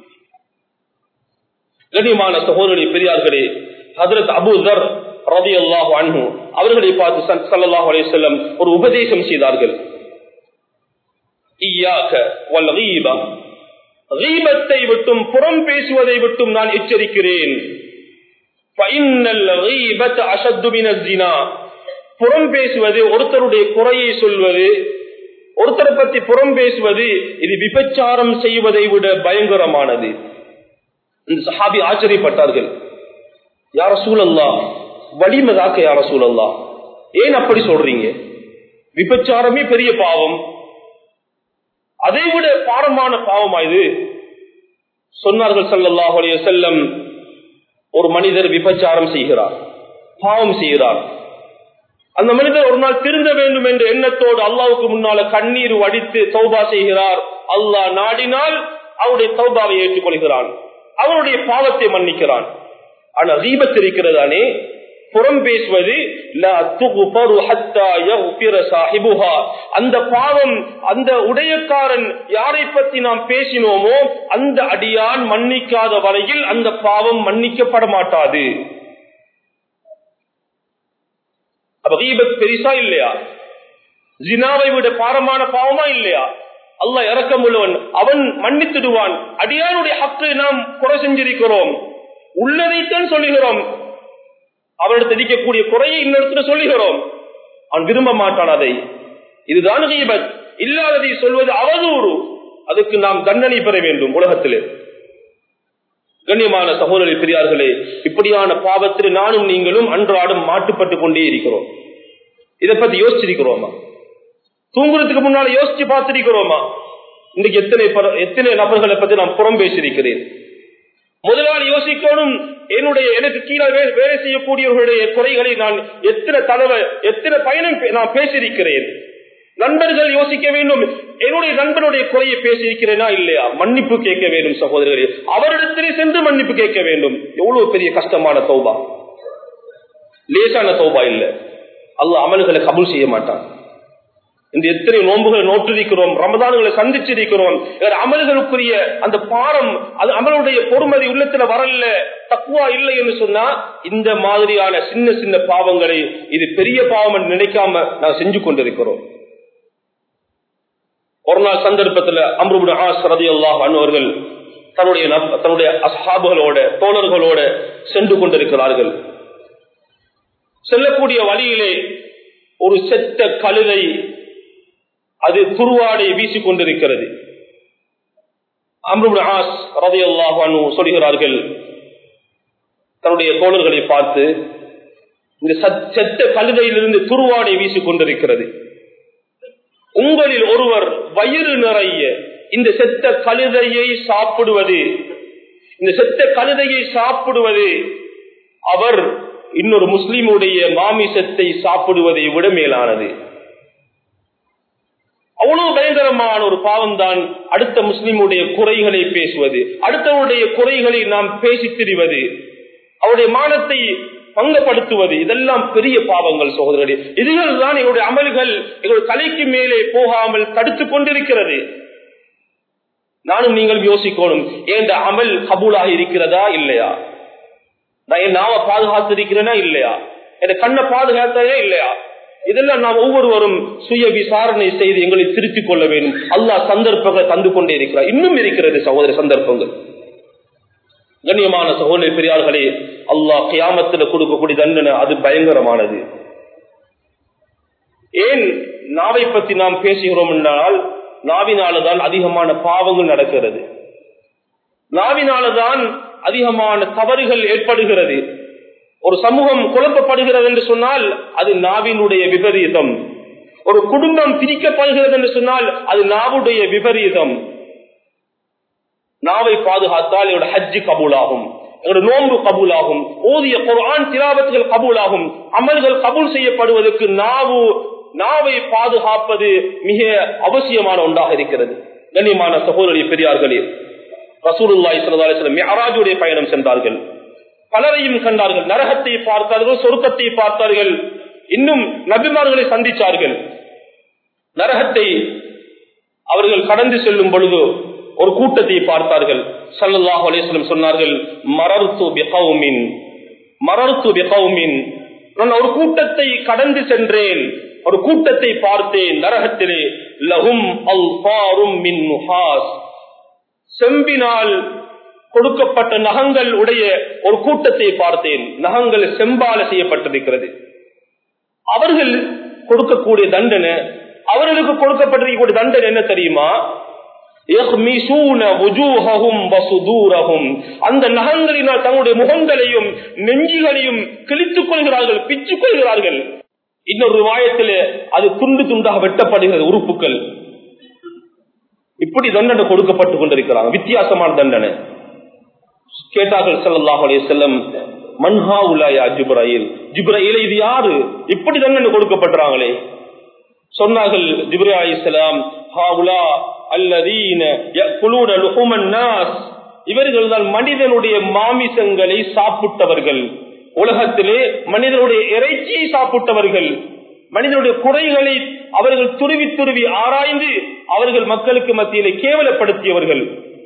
கண்ணியமான சகோதரி பெரியார்களே ஹதரத் அபுதர் ரவி அல்லாஹ் அன்ஹு அவர்களை பார்த்து சல்லாஹ் அலையம் ஒரு உபதேசம் செய்தார்கள் ரீபத்தை விட்டும் புறம் பேசுவதை விட்டும் நான் எச்சரிக்கிறேன் புறம் பேசுவது ஒருத்தருடைய குறையை சொல்வது ஒருத்தரை பற்றி புறம் பேசுவது இது விபச்சாரம் செய்வதை விட பயங்கரமானது இந்த சஹாபி ஆச்சரியப்பட்டார்கள் யார சூழல்லா வலிமதாக்க யார சூழல்லா ஏன் அப்படி சொல்றீங்க விபச்சாரமே பெரிய பாவம் அதை விட பாரமான பாவமா இது சொன்னார்கள் சல்லாஹ் செல்லம் ஒரு மனிதர் விபச்சாரம் செய்கிறார் பாவம் செய்கிறார் அந்த மனிதர் ஒரு நாள் திருந்த வேண்டும் என்ற எண்ணத்தோடு அல்லாவுக்கு முன்னால கண்ணீர் வடித்து சௌபா செய்கிறார் அல்லாஹ் நாடினால் அவருடைய சௌபாவை ஏற்றுக்கொள்கிறான் அவருடைய பாவத்தை மன்னிக்கிறான் ஆனா ரீபத் இருக்கிறதானே புறம் பேசுவது அந்த பாவம் அந்த உடையக்காரன் யாரை பற்றி நாம் பேசினோமோ அந்த அடியான் மன்னிக்காத வரையில் அந்த பாவம் மன்னிக்கப்பட மாட்டாது அப்ப ரீபத் பெரிசா இல்லையா ஜினாவை விட பாரமான பாவமா இல்லையா அல்ல இறக்கம் உள்ளவன் அவன் மன்னித்துடுவான் அடியானுடைய ஹக்கு நாம் குறை செஞ்சிருக்கிறோம் உள்ளதைத்தான் சொல்லுகிறோம் அவனிடத்தில் இருக்கக்கூடிய குறையை இன்னொருத்தர சொல்லுகிறோம் அவன் விரும்ப மாட்டான் அதை இதுதான் கீபத் இல்லாததை சொல்வது அவதூறு அதுக்கு நாம் தண்டனை பெற வேண்டும் உலகத்திலே கண்ணியமான சகோதரி பெரியார்களே இப்படியான பாவத்தில் நானும் நீங்களும் அன்றாடம் மாட்டுப்பட்டு கொண்டே இருக்கிறோம் இதை பத்தி யோசிச்சிருக்கிறோமா தூங்குறதுக்கு முன்னால யோசிச்சு பார்த்திருக்கிறோமா இன்னைக்கு எத்தனை எத்தனை நபர்களை பத்தி நான் புறம் பேசியிருக்கிறேன் முதலாளி யோசிக்கணும் என்னுடைய எனக்கு கீழே வேலை செய்யக்கூடியவர்களுடைய குறைகளை நான் எத்தனை தடவை எத்தனை பயணம் நான் பேசியிருக்கிறேன் நண்பர்கள் யோசிக்க வேண்டும் என்னுடைய நண்பனுடைய குறையை பேசியிருக்கிறேனா இல்லையா மன்னிப்பு கேட்க வேண்டும் சகோதரர்களே அவரிடத்திலே சென்று மன்னிப்பு கேட்க வேண்டும் எவ்வளவு பெரிய கஷ்டமான தௌபா லேசான தௌபா இல்ல அல்ல அமல்களை கபூல் செய்ய மாட்டான் இந்த எத்தனை நோன்புகளை நோற்றிருக்கிறோம் ரமதான்களை சந்திச்சிருக்கிறோம் அமல்களுக்குரிய அந்த பாரம் அது அமலுடைய பொறுமதி உள்ளத்துல வரல தக்குவா இல்லை என்று சொன்னா இந்த மாதிரியான சின்ன சின்ன பாவங்களை இது பெரிய பாவம் நினைக்காம நாங்கள் செஞ்சு கொண்டிருக்கிறோம் ஒரு நாள் சந்தர்ப்பத்தில் அம்ருபுட ஆசரதி அல்லாஹ் அன்னவர்கள் தன்னுடைய தன்னுடைய அசாபுகளோட தோழர்களோட சென்று கொண்டிருக்கிறார்கள் செல்லக்கூடிய வழியிலே ஒரு செத்த கழுதை அது துருவாடை வீசிக் கொண்டிருக்கிறது அம்ருபுட ஆஸ் ரதி அல்லாஹ் சொல்கிறார்கள் தன்னுடைய தோழர்களை பார்த்து இந்த செத்த கழுதையிலிருந்து துருவாடை வீசிக் கொண்டிருக்கிறது உங்களில் ஒருவர் வயிறு நிறைய இந்த செத்த கழுதையை சாப்பிடுவது இந்த செத்த கழுதையை சாப்பிடுவது அவர் இன்னொரு முஸ்லிமுடைய மாமிசத்தை சாப்பிடுவதை விட மேலானது அவ்வளவு பயங்கரமான ஒரு பாவம் தான் அடுத்த முஸ்லிமுடைய குறைகளை பேசுவது அடுத்தவருடைய குறைகளை நாம் பேசி திரிவது அவருடைய மானத்தை பங்கப்படுத்துவது இதெல்லாம் பெரிய பாவங்கள் சகோதரர்களே இதுகள் தான் எங்களுடைய அமல்கள் எங்களுடைய தலைக்கு மேலே போகாமல் தடுத்துக் கொண்டிருக்கிறது நானும் நீங்கள் யோசிக்கணும் ஏன் அமல் கபூலாக இருக்கிறதா இல்லையா நான் என் நாம பாதுகாத்திருக்கிறேனா இல்லையா என் கண்ணை பாதுகாத்ததே இல்லையா இதெல்லாம் நாம் ஒவ்வொருவரும் சுய விசாரணை செய்து எங்களை திருத்திக் கொள்ள வேண்டும் அல்லாஹ் சந்தர்ப்பங்களை தந்து கொண்டே இருக்கிறார் இன்னும் இருக்கிறது சகோதர சந்தர்ப்பங்கள் கண்ணியமான சகோதரி பெரியார்களே அல்லாஹ் கியாமத்தில் கொடுக்கக்கூடிய தண்டனை அது பயங்கரமானது ஏன் நாவை பற்றி நாம் பேசுகிறோம் என்றால் நாவினால்தான் அதிகமான பாவங்கள் நடக்கிறது நாவினால்தான் அதிகமான தவறுகள் ஏற்படுகிறது ஒரு சமூகம் குழப்பப்படுகிறது என்று சொன்னால் அது நாவினுடைய விபரீதம் ஒரு குடும்பம் பிரிக்கப்படுகிறது என்று சொன்னால் அது நாவுடைய விபரீதம் நாவை பாதுகாத்தால் என்னோட ஹஜ்ஜி கபூலாகும் என்னோட நோன்பு கபூலாகும் ஓதிய குரான் திலாவத்துகள் கபூலாகும் அமல்கள் கபூல் செய்யப்படுவதற்கு நாவு நாவை பாதுகாப்பது மிக அவசியமான ஒன்றாக இருக்கிறது கண்ணியமான சகோதரி பெரியார்களே ரசூலுல்லாய் சல்லாஸ்லம் மியராஜுடைய பயணம் சென்றார்கள் பலரையும் கண்டார்கள் நரகத்தை பார்த்தார்கள் சொருக்கத்தை பார்த்தார்கள் இன்னும் நபிமார்களை சந்திச்சார்கள் நரகத்தை அவர்கள் கடந்து செல்லும் பொழுது ஒரு கூட்டத்தை பார்த்தார்கள் சல்லாஹ் அலேஸ்லம் சொன்னார்கள் மரர்த்து பிகவுமின் மரர்த்து பிகவுமின் நான் ஒரு கூட்டத்தை கடந்து சென்றேன் ஒரு கூட்டத்தை பார்த்தேன் நரகத்திலே லஹும் அல் மின் முஹாஸ் செம்பினால் கொடுக்கப்பட்ட நகங்கள் உடைய ஒரு கூட்டத்தை பார்த்தேன் நகங்கள் செம்பால செய்யப்பட்டிருக்கிறது அவர்கள் கொடுக்கக்கூடிய தண்டனை அவர்களுக்கு கொடுக்கப்பட்டிருக்கக்கூடிய தண்டனை என்ன தெரியுமா அந்த நகங்களினால் தங்களுடைய முகங்களையும் நெஞ்சுகளையும் கிழித்துக் கொள்கிறார்கள் பிச்சுக் கொள்கிறார்கள் இன்னொரு வாயத்தில் அது துண்டு துண்டாக வெட்டப்படுகிறது உறுப்புகள் இப்படி தண்டனை கொடுக்கப்பட்டுக் கொண்டிருக்கிறாங்க வித்தியாசமான தண்டனை கேட்டார்கள் செல்லல்லாஹ் செல்லம் மன்ஹா உலாயா ஜிப்ராயில் ஜிப்ராயில் இது யாரு இப்படி தண்டனை கொடுக்கப்பட்டாங்களே சொன்னார்கள் ஜிப்ரா அலிஸ்லாம் ஹாவுலா அல்லதீன யக்குலூன லுஹுமன் நாஸ் இவர்கள் தான் மனிதனுடைய மாமிசங்களை சாப்பிட்டவர்கள் உலகத்திலே மனிதனுடைய இறைச்சியை சாப்பிட்டவர்கள் மனிதனுடைய குறைகளை அவர்கள் துருவி துருவி ஆராய்ந்து அவர்கள் மக்களுக்கு மத்தியிலே கேவலப்படுத்தியவர்கள்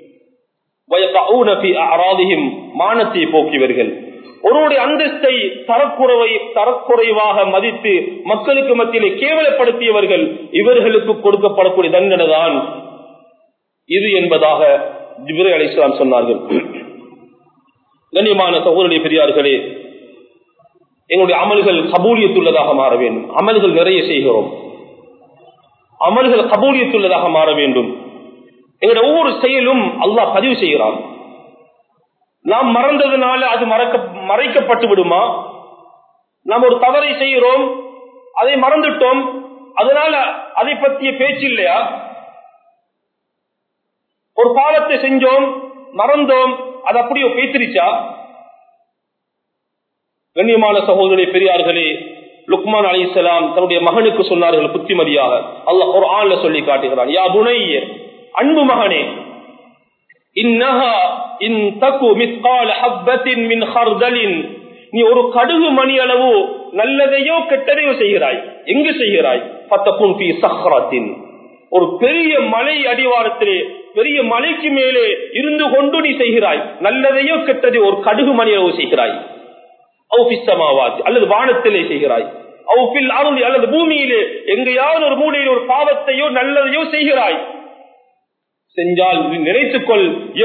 மானத்தை போக்கியவர்கள் ஒருவருடைய அந்தஸ்தை தரக்குறைவை தரக்குறைவாக மதித்து மக்களுக்கு மத்தியிலே கேவலப்படுத்தியவர்கள் இவர்களுக்கு கொடுக்கப்படக்கூடிய தண்டனை தான் இது என்பதாக ஜிப்ரே அலி இஸ்லாம் சொன்னார்கள் கண்ணியமான சகோதரிய பெரியார்களே எங்களுடைய அமல்கள் கபூலியத்துள்ளதாக மாற வேண்டும் அமல்கள் நிறைய செய்கிறோம் அமல்கள் கபூலியத்துள்ளதாக மாற வேண்டும் எங்களுடைய ஒவ்வொரு செயலும் அல்லாஹ் பதிவு செய்கிறான் நாம் மறந்ததுனால அது மறக்க மறைக்கப்பட்டு விடுமா நாம் ஒரு தவறை செய்கிறோம் அதை மறந்துட்டோம் அதனால அதை பற்றிய பேச்சு இல்லையா ஒரு பாவத்தை செஞ்சோம் மறந்தோம் அது அப்படியோ பேசிருச்சா கண்ணியமான சகோதரி பெரியார்களே லுக்மான் அலி இஸ்லாம் தன்னுடைய மகனுக்கு சொன்னார்கள் புத்திமதியாக அல்லாஹ் ஒரு ஆள்ல சொல்லி காட்டுகிறான் யா புனைய அன்பு மகனே இன்னஹா இன் தகு மிஸ்கால ஹப்பத்தின் மின் ஹர்தலின் நீ ஒரு கடுகு மணி அளவு நல்லதையோ கெட்டதையோ செய்கிறாய் எங்கு செய்கிறாய் பத்தக்கும் பி சஹ்ரத்தின் ஒரு பெரிய மலை அடிவாரத்திலே பெரிய மலைக்கு மேலே இருந்து கொண்டு நீ செய்கிறாய் நல்லதையோ கெட்டதை ஒரு கடுகு மணி அளவு செய்கிறாய் அவுபிசமாவாத் அல்லது வானத்திலே செய்கிறாய் அவுபில் அருள் அல்லது பூமியிலே எங்கேயாவது ஒரு மூலையில் ஒரு பாவத்தையோ நல்லதையோ செய்கிறாய் செஞ்சால் நினைத்துக்கொள்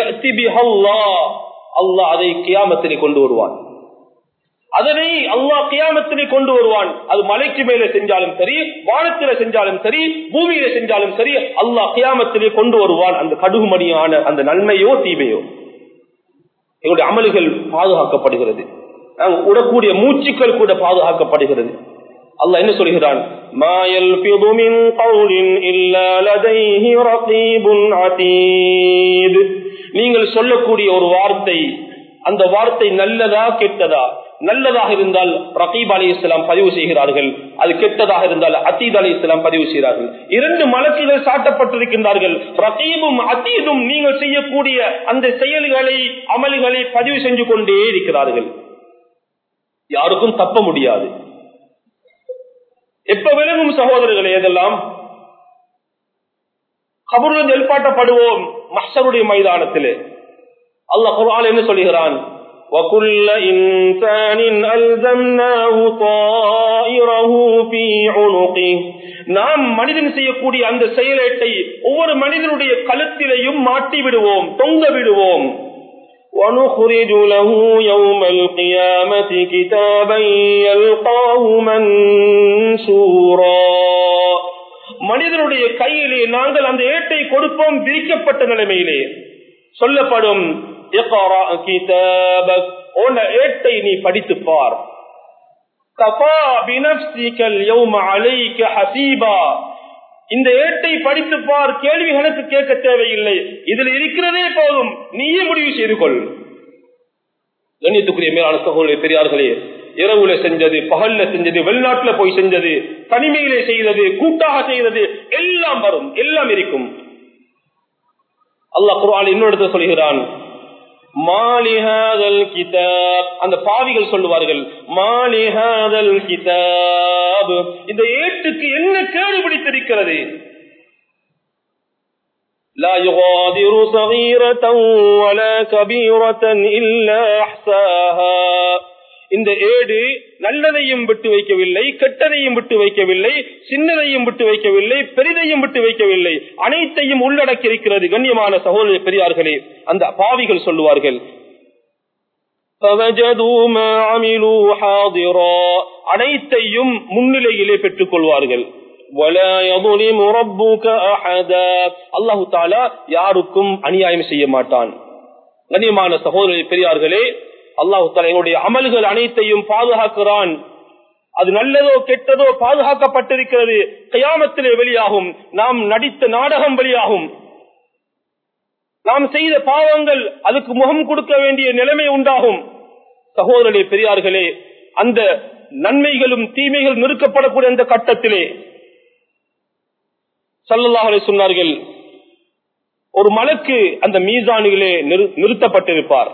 அல்லாஹ் அதை கியாமத்திலே கொண்டு வருவான் அதனை அல்லாஹ் கியாமத்திலே கொண்டு வருவான் அது மலைக்கு மேலே செஞ்சாலும் சரி வானத்தில செஞ்சாலும் சரி பூமியில செஞ்சாலும் சரி அல்லாஹ் கியாமத்திலே கொண்டு வருவான் அந்த கடுகுமணியான அந்த நன்மையோ தீமையோ எங்களுடைய அமல்கள் பாதுகாக்கப்படுகிறது நாங்கள் உடக்கூடிய மூச்சுக்கள் கூட பாதுகாக்கப்படுகிறது அல்லாஹ் என்ன சொல்கிறான் மாயல் பிதுமின் கவுலின் இல்லா லதைஹி ரகீபுன் அதீத் நீங்கள் சொல்லக்கூடிய ஒரு வார்த்தை அந்த வார்த்தை நல்லதா கெட்டதா நல்லதாக இருந்தால் ரகீப் அலி இஸ்லாம் பதிவு செய்கிறார்கள் அது கெட்டதாக இருந்தால் அத்தீத் அலி இஸ்லாம் பதிவு செய்கிறார்கள் இரண்டு மலக்குகள் சாட்டப்பட்டிருக்கின்றார்கள் ரகீபும் அத்தீதும் நீங்கள் செய்யக்கூடிய அந்த செயல்களை அமல்களை பதிவு செஞ்சு கொண்டே இருக்கிறார்கள் யாருக்கும் தப்ப முடியாது எப்ப விளங்கும் சகோதரர்களே இதெல்லாம் கபூரில் எழுப்பாட்டப்படுவோம் மஷருடைய மைதானத்திலே அல்லாஹ் குர்ஆன் என்ன சொல்கிறான் وَكُلَّ إِنسَانٍ أَلْزَمْنَاهُ طَائِرَهُ فِي عُنُقِهِ நாம் மனிதன் செய்யக்கூடிய அந்த செயலேட்டை ஒவ்வொரு மனிதனுடைய கழுத்திலையும் மாட்டி விடுவோம் தொங்க விடுவோம் ونخرج له يوم القيامة كتابا يلقاه منشورا மனிதனுடைய கையிலே நாங்கள் அந்த ஏட்டை கொடுப்போம் விரிக்கப்பட்ட நிலைமையிலே சொல்லப்படும் உன் ஏட்டை நீ படித்து பார் கஃபா பினப்சிகல் யௌம அலைக ஹசீபா இந்த ஏட்டை படித்து பார் கேள்வி கணக்கு கேட்க தேவையில்லை இதுல இருக்கிறதே போதும் நீயே முடிவு செய்து கொள் கண்ணியத்துக்குரிய மேலான சகோதரி பெரியார்களே இரவுல செஞ்சது பகல்ல செஞ்சது வெளிநாட்டுல போய் செஞ்சது தனிமையிலே செய்தது கூட்டாக செய்தது எல்லாம் வரும் எல்லாம் இருக்கும் அல்லாஹ் குர்ஆன் இன்னொரு சொல்கிறான் மாலிஹாதல் கிதாப் அந்த பாவிகள் சொல்லுவார்கள் மாலிஹாதல் கிதாப் இந்த ஏட்டுக்கு என்ன கேடு பிடித்திருக்கிறது لا يغادر صغيرة ولا كبيرة إلا أحساها இந்த ஏடு நல்லதையும் விட்டு வைக்கவில்லை கெட்டதையும் விட்டு வைக்கவில்லை சின்னதையும் விட்டு வைக்கவில்லை பெரிதையும் விட்டு வைக்கவில்லை அனைத்தையும் உள்ளடக்கி இருக்கிறது கண்ணியமான சகோதர பெரியார்களே அந்த பாவிகள் சொல்லுவார்கள் அனைத்தையும் முன்னிலையிலே பெற்றுக் கொள்வார்கள் அல்லாஹு தாலா யாருக்கும் அநியாயம் செய்ய மாட்டான் கண்ணியமான சகோதர பெரியார்களே அல்லாஹு தாலா எங்களுடைய அமல்கள் அனைத்தையும் பாதுகாக்கிறான் அது நல்லதோ கெட்டதோ பாதுகாக்கப்பட்டிருக்கிறது கயாமத்திலே வெளியாகும் நாம் நடித்த நாடகம் வெளியாகும் நாம் செய்த பாவங்கள் அதுக்கு முகம் கொடுக்க வேண்டிய நிலைமை உண்டாகும் சகோதரே பெரியார்களே அந்த நன்மைகளும் தீமைகள் நிறுக்கப்படக்கூடிய அந்த கட்டத்திலே சல்லல்லாஹலை சொன்னார்கள் ஒரு மலக்கு அந்த மீசானிகளே நிறுத்தப்பட்டிருப்பார்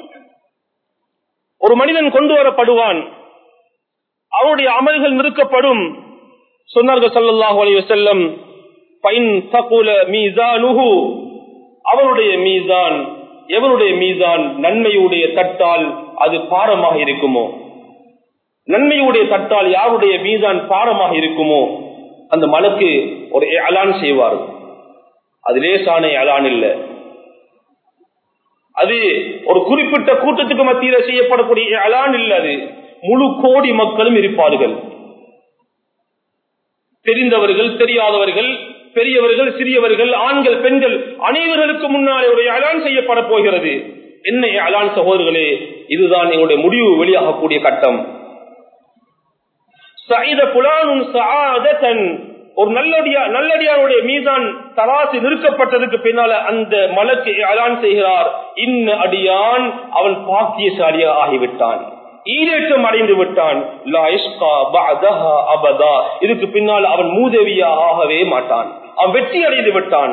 ஒரு மனிதன் கொண்டு வரப்படுவான் அவருடைய அமல்கள் நிறுக்கப்படும் சொன்னார்கள் சல்லல்லாஹு அலைஹி வஸல்லம் பைன் தகுல மீசானுஹு அவருடைய மீசான் எவருடைய மீசான் நன்மையுடைய தட்டால் அது பாரமாக இருக்குமோ நன்மையுடைய தட்டால் யாருடைய மீசான் பாரமாக இருக்குமோ அந்த மலக்கு ஒரு அலான் செய்வார் அது லேசான அலான் இல்லை அது ஒரு குறிப்பிட்ட கூட்டத்துக்கு மத்தியில செய்யப்படக்கூடிய அலான் இல்லை அது முழு கோடி மக்களும் இருப்பார்கள் தெரிந்தவர்கள் தெரியாதவர்கள் பெரியவர்கள் சிறியவர்கள் ஆண்கள் பெண்கள் அனைவர்களுக்கு முன்னாலே ஒரு அலான் செய்யப்பட போகிறது என்ன அலான் சகோதரர்களே இதுதான் எங்களுடைய முடிவு வெளியாகக்கூடிய கட்டம் சைத புலானும் சாதத்தன் ஒரு நல்லடியா நல்லடியாருடைய மீதான் தராசு நிறுக்கப்பட்டதுக்கு பின்னால அந்த மலக்கு அலான் செய்கிறார் இன்ன அடியான் அவன் பாக்கியசாலியா ஆகிவிட்டான் ஈரேற்றம் அடைந்து விட்டான் இதுக்கு பின்னால் அவன் மூதேவியா ஆகவே மாட்டான் அவன் வெற்றி அடைந்து விட்டான்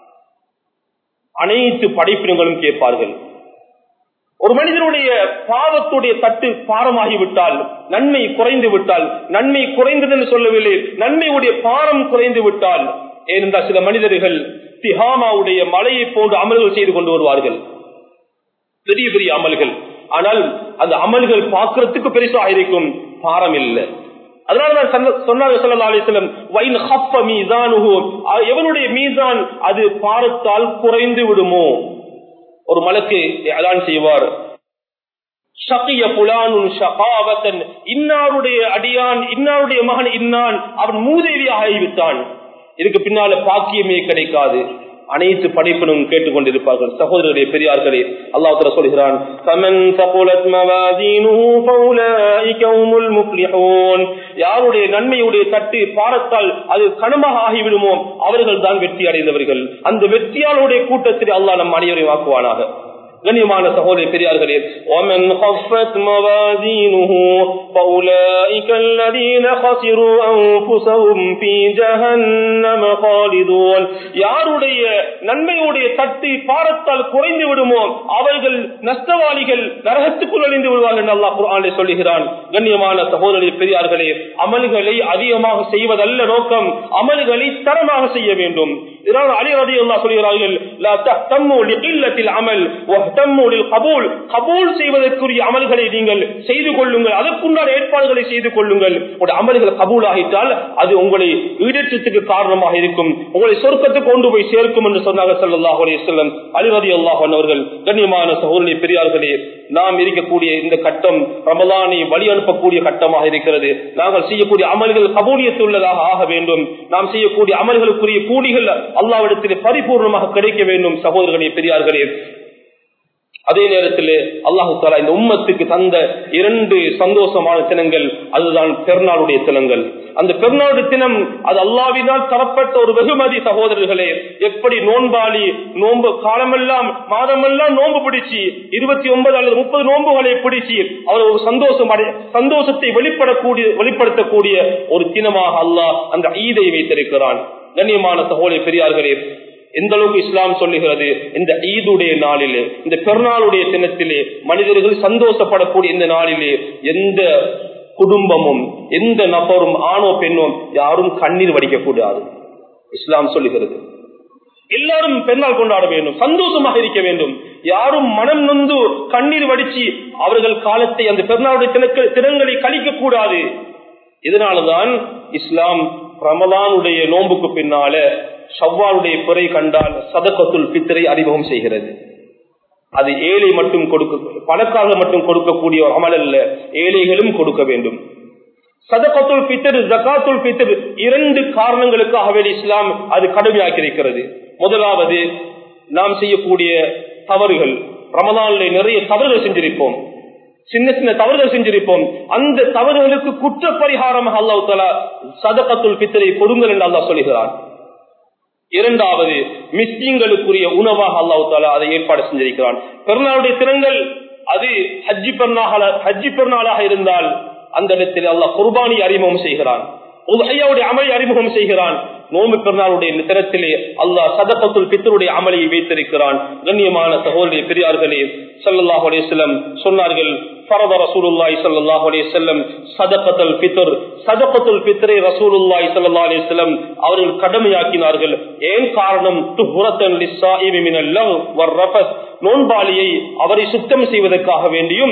அனைத்து படைப்பினங்களும் கேட்பார்கள் ஒரு மனிதனுடைய பாவத்துடைய தட்டு பாரமாகிவிட்டால் நன்மை குறைந்து விட்டால் நன்மை குறைந்தது என்று சொல்லவில்லை நன்மையுடைய பாரம் குறைந்து விட்டால் ஏனென்றால் சில மனிதர்கள் திஹாமாவுடைய மலையை போன்று அமல்கள் செய்து கொண்டு வருவார்கள் பெரிய பெரிய அமல்கள் ஆனால் அந்த அமல்கள் பார்க்கறதுக்கு பெருசாக இருக்கும் பாரம் இல்லை அதனாலதான் சொன்னாங்க எவனுடைய மீதான் அது பாரத்தால் குறைந்து விடுமோ ஒரு மலக்கு அதான் செய்வார் ஷகிய புலானுன் ஷகாவத்தன் இன்னாருடைய அடியான் இன்னாருடைய மகன் இன்னான் அவன் மூதேவியாக ஆகிவிட்டான் இதுக்கு பின்னால பாக்கியமே கிடைக்காது அனைத்து படைப்பினும் கேட்டுக்கொண்டிருப்பார்கள் சகோதரரே பெரியார்களே அல்லாஹ் சொல்கிறான் யாருடைய நன்மையுடைய தட்டு பாரத்தால் அது கனமாக ஆகிவிடுமோ அவர்கள் தான் வெற்றி அடைந்தவர்கள் அந்த வெற்றியாளுடைய கூட்டத்தில் அல்லாஹ் நம் அனைவரையும் ஆக்குவானாக கண்ணியமான சகோதரி பெரியார்களே ومن خفت موازينه فأولئك الذين خسروا أنفسهم في جهنم خالدون யாருடைய நன்மையுடைய தட்டு பாரத்தால் குறைந்து விடுமோ அவர்கள் நஷ்டவாளிகள் நரகத்துக்குள் அழிந்து விடுவார்கள் என்று அல்லாஹ் குர்ஆனிலே சொல்லுகிறான் கண்ணியமான சகோதரி பெரியார்களே அமல்களை அதிகமாக செய்வதல்ல நோக்கம் அமல்களை தரமாக செய்ய வேண்டும் இதனால் அலி ரதி அல்லா சொல்கிறார்கள் லா தஹ்தம்மு லிகில்லத்தில் அமல் வஹ்தம்மு லில் கபூல் கபூல் செய்வதற்குரிய அமல்களை நீங்கள் செய்து கொள்ளுங்கள் அதற்குண்டான ஏற்பாடுகளை செய்து கொள்ளுங்கள் உங்களுடைய அமல்கள் கபூல் ஆகிட்டால் அது உங்களை ஈடேற்றத்துக்கு காரணமாக இருக்கும் உங்களை சொர்க்கத்துக்கு கொண்டு போய் சேர்க்கும் என்று சொன்னாங்க ஸல்லல்லாஹு அலைஹி வஸல்லம் அலி ரதி அல்லாஹ் அவர்கள் கண்ணியமான சகோதரி பெரியார்களே நாம் இருக்கக்கூடிய இந்த கட்டம் ரமலானை வழி அனுப்பக்கூடிய கட்டமாக இருக்கிறது நாங்கள் செய்யக்கூடிய அமல்கள் கபூலியத்துள்ளதாக ஆக வேண்டும் நாம் செய்யக்கூடிய அமல்களுக்குரிய கூலிகள் அல்லாவிடத்தில் பரிபூர்ணமாக கிடைக்க வேண்டும் சகோதரர்களே பெரியார்களே அதே நேரத்தில் அல்லாஹு தாலா இந்த உம்மத்துக்கு தந்த இரண்டு சந்தோஷமான தினங்கள் அதுதான் பெருநாளுடைய தினங்கள் அந்த பெருநாடு தினம் அது அல்லாவினால் தரப்பட்ட ஒரு வெகுமதி சகோதரர்களே எப்படி நோன்பாளி நோன்பு காலமெல்லாம் மாதமெல்லாம் நோன்பு பிடிச்சி இருபத்தி ஒன்பது அல்லது முப்பது நோன்புகளை பிடிச்சி அவர் ஒரு சந்தோஷம் அடை சந்தோஷத்தை வெளிப்படக்கூடிய வெளிப்படுத்தக்கூடிய ஒரு தினமாக அல்லாஹ் அந்த ஈதை வைத்திருக்கிறான் கண்ணியமான சகோதரி பெரியார்களே எந்த அளவுக்கு இஸ்லாம் சொல்லுகிறது இந்த ஈதுடைய நாளிலே இந்த பெருநாளுடைய தினத்திலே மனிதர்கள் சந்தோஷப்படக்கூடிய இந்த நாளிலே எந்த குடும்பமும் எந்த நபரும் ஆணோ பெண்ணோ யாரும் கண்ணீர் வடிக்க கூடாது இஸ்லாம் சொல்லுகிறது எல்லாரும் பெருநாள் கொண்டாட வேண்டும் சந்தோஷமாக இருக்க வேண்டும் யாரும் மனம் நொந்து கண்ணீர் வடிச்சு அவர்கள் காலத்தை அந்த பெருநாளுடைய தினக்க- தினங்களை கழிக்க கூடாது இதனாலதான் இஸ்லாம் ரமலானுடைய நோன்புக்கு பின்னால ஷவ்வாலுடைய பிறை கண்டால் சதக்கத்துல் பித்தரை அறிமுகம் செய்கிறது அது ஏழை மட்டும் கொடுக்க பணக்காரர்கள் மட்டும் கொடுக்கக்கூடிய ஒரு அமல் அல்ல ஏழைகளும் கொடுக்க வேண்டும் சதகத்துல் பித்தர் ஜகாத்துல் பித்தர் இரண்டு காரணங்களுக்காக வேண்டி இஸ்லாம் அது கடுமையாக்கி இருக்கிறது முதலாவது நாம் செய்யக்கூடிய தவறுகள் ரமதானிலே நிறைய தவறுகள் செஞ்சிருப்போம் சின்ன சின்ன தவறுகள் செஞ்சிருப்போம் அந்த தவறுகளுக்கு குற்ற பரிகாரமாக அல்லாஹ் தலா சதகத்துல் பித்தரை கொடுங்கள் என்று அல்லாஹ் சொல்லுகிறான் இரண்டாவது மிஸ்கிங்களுக்குரிய உணவாக அல்லாஹ் தாலா அதை ஏற்பாடு செஞ்சிருக்கிறான் பெருநாளுடைய தினங்கள் அது ஹஜ்ஜி பெருநாளாக ஹஜ்ஜி பெருநாளாக இருந்தால் அந்த இடத்தில் அல்லாஹ் குர்பானி அறிமுகம் செய்கிறான் உதகையாவுடைய அமலை அறிமுகம் செய்கிறான் நோம்பு பெருநாளுடைய தினத்திலே அல்லாஹ் சதகத்துல் பித்தருடைய அமலையை வைத்திருக்கிறான் கண்ணியமான சகோதரிய பெரியார்களே ஸல்லல்லாஹு அலைஹி வஸல்லம் சொன்னார்கள் ஃபரத ரசூலுல்லாஹி ஸல்லல்லாஹு அலைஹி வஸல்லம் சதகத்துல் ஃபித்ர் சதகத்துல் ஃபித்ரை ரசூலுல்லாஹி ஸல்லல்லாஹு அலைஹி வஸல்லம் அவர்கள் கடமையாக்கினார்கள் ஏன் காரணம் துஹ்ரத்தன் லிஸ்ஸாயிமி மினல் லஹ் வர்ரஃபத் நோன்பாளியை அவரை சுத்தம் செய்வதற்காக வேண்டியும்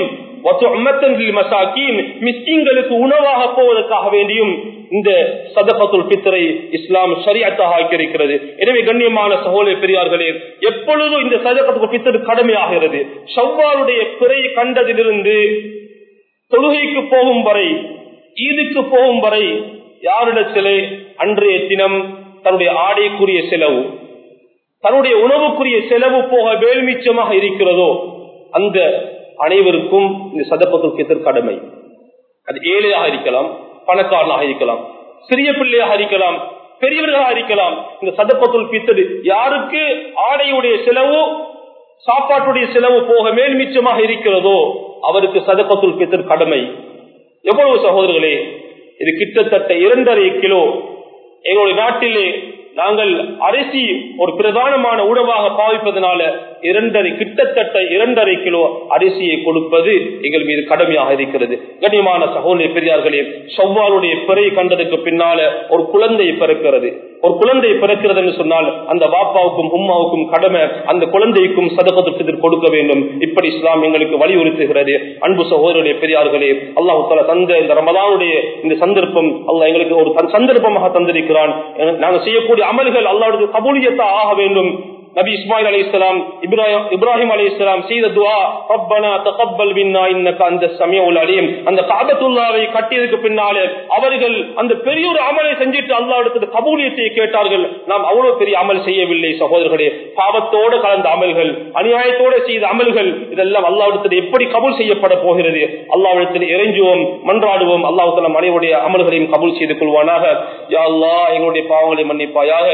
மிஸ்கிங்களுக்கு உணவாக போவதற்காக வேண்டியும் இந்த சதகத்துல் பித்தரை இஸ்லாம் சரியாத்தாக ஆக்கியிருக்கிறது எனவே கண்ணியமான சகோதர பெரியார்களே எப்பொழுதும் இந்த சதகத்துல் பித்தர் கடமையாகிறது ஷவ்வாருடைய பிறை கண்டதிலிருந்து தொழுகைக்கு போகும் வரை ஈதுக்கு போகும் வரை யாரிடத்திலே அன்றைய தினம் தன்னுடைய ஆடைக்குரிய செலவு தன்னுடைய உணவுக்குரிய செலவு போக வேல்மிச்சமாக இருக்கிறதோ அந்த அனைவருக்கும் இந்த சதப்பத்துல் பித்தர் கடமை அது ஏழையாக இருக்கலாம் பணக்காரனாக இருக்கலாம் சிறிய பிள்ளையாக இருக்கலாம் பெரியவர்களாக இருக்கலாம் இந்த சதப்பத்துல் பித்தர் யாருக்கு ஆடையுடைய செலவு சாப்பாட்டுடைய செலவு போக மேல் மிச்சமாக இருக்கிறதோ அவருக்கு சதப்பத்துல் பித்தர் கடமை எவ்வளவு சகோதரர்களே இது கிட்டத்தட்ட இரண்டரை கிலோ எங்களுடைய நாட்டிலே நாங்கள் அரிசி ஒரு பிரதானமான உணவாக பாவிப்பதனால இரண்டரை கிட்டத்தட்ட இரண்டரை கிலோ அரிசியை கொடுப்பது எங்கள் மீது கடமையாக இருக்கிறது கண்ணியமான சகோதரி பெரியார்களே செவ்வாளுடைய பிறை கண்டதுக்கு பின்னால ஒரு குழந்தை பிறக்கிறது ஒரு குழந்தை பிறக்கிறது என்று சொன்னால் அந்த வாப்பாவுக்கும் உம்மாவுக்கும் கடமை அந்த குழந்தைக்கும் சதகத்துக்கு கொடுக்க வேண்டும் இப்படி இஸ்லாம் எங்களுக்கு வலியுறுத்துகிறது அன்பு சகோதரருடைய பெரியார்களே அல்லாஹு தாலா தந்த இந்த ரமலானுடைய இந்த சந்தர்ப்பம் அல்லாஹ் எங்களுக்கு ஒரு தன் சந்தர்ப்பமாக தந்திருக்கிறான் நாங்கள் செய்யக்கூடிய அமல்கள் அல்லாவுடைய கபூலியத்தா ஆக வேண்டும் நபி இஸ்மாயில் அலி இஸ்லாம் இப்ராஹிம் இப்ராஹிம் அலி இஸ்லாம் செய்த துவா ரப்பனா தகப்பல் மின்னா இன்னக அந்த சமயவுல் அலீம் அந்த காபத்துல்லாவை கட்டியதுக்கு பின்னாலே அவர்கள் அந்த பெரிய ஒரு அமலை செஞ்சுட்டு அல்லா இடத்துல கபூலியத்தை கேட்டார்கள் நாம் அவ்வளவு பெரிய அமல் செய்யவில்லை சகோதரர்களே பாவத்தோடு கலந்த அமல்கள் அநியாயத்தோடு செய்த அமல்கள் இதெல்லாம் அல்லாவிடத்தில் எப்படி கபூல் செய்யப்பட போகிறது அல்லாவிடத்தில் இறைஞ்சுவோம் மன்றாடுவோம் அல்லாஹ் மனைவுடைய அமல்களையும் கபூல் செய்து கொள்வானாக யா அல்லா எங்களுடைய பாவங்களை மன்னிப்பாயாக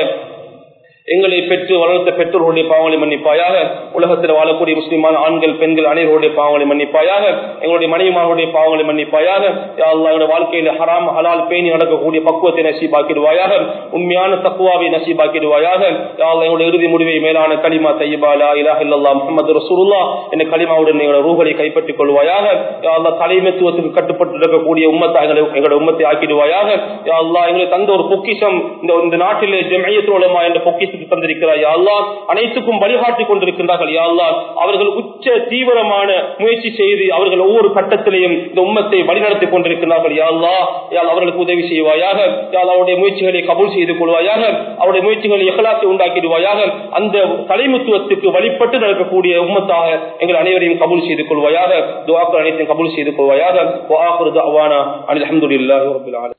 எங்களை பெற்று வளர்த்த பெற்றோர்களுடைய பாவங்களை மன்னிப்பாயாக உலகத்தில் வாழக்கூடிய முஸ்லிமான ஆண்கள் பெண்கள் அனைவருடைய பாவங்களை மன்னிப்பாயாக எங்களுடைய மனைவிமார்களுடைய பாவங்களை மன்னிப்பாயாக எங்களுடைய வாழ்க்கையில ஹராம் ஹலால் பேணி நடக்கக்கூடிய பக்குவத்தை நசீபாக்கிடுவாயாக உண்மையான தக்குவாவை நசீபாக்கிடுவாயாக எங்களுடைய இறுதி முடிவை மேலான களிமா தையபாலா இலா இல்லல்லா முகமது ரசூலுல்லா என்ற களிமாவுடன் எங்களுடைய ரூகளை கைப்பற்றிக் கொள்வாயாக யாழ்லா தலைமைத்துவத்துக்கு கட்டுப்பட்டு இருக்கக்கூடிய உம்மத்தை எங்களுடைய உம்மத்தை ஆக்கிடுவாயாக யாழ்லா எங்களை தந்த ஒரு பொக்கிஷம் இந்த இந்த நாட்டிலே ஜெமையத்தோலமா என்ற பொக்கிஷம் தேசத்துக்கு தந்திருக்கிறாய் யாழ்லா அனைத்துக்கும் வழிகாட்டி கொண்டிருக்கின்றார்கள் யாழ்லா அவர்கள் உச்ச தீவிரமான முயற்சி செய்து அவர்கள் ஒவ்வொரு கட்டத்திலையும் இந்த உம்மத்தை வழிநடத்தி கொண்டிருக்கிறார்கள் யாழ்லா யாழ் அவர்களுக்கு உதவி செய்வாயாக யாழ் அவருடைய முயற்சிகளை கபூல் செய்து கொள்வாயாக அவருடைய முயற்சிகளை எகலாத்தை உண்டாக்கிடுவாயாக அந்த தலைமுத்துவத்துக்கு வழிபட்டு நடக்கக்கூடிய உம்மத்தாக எங்கள் அனைவரையும் கபூல் செய்து கொள்வாயாக துவாக்கள் அனைத்தையும் கபூல் செய்து கொள்வாயாக அனில் அஹமதுல்லாஹி ரபில்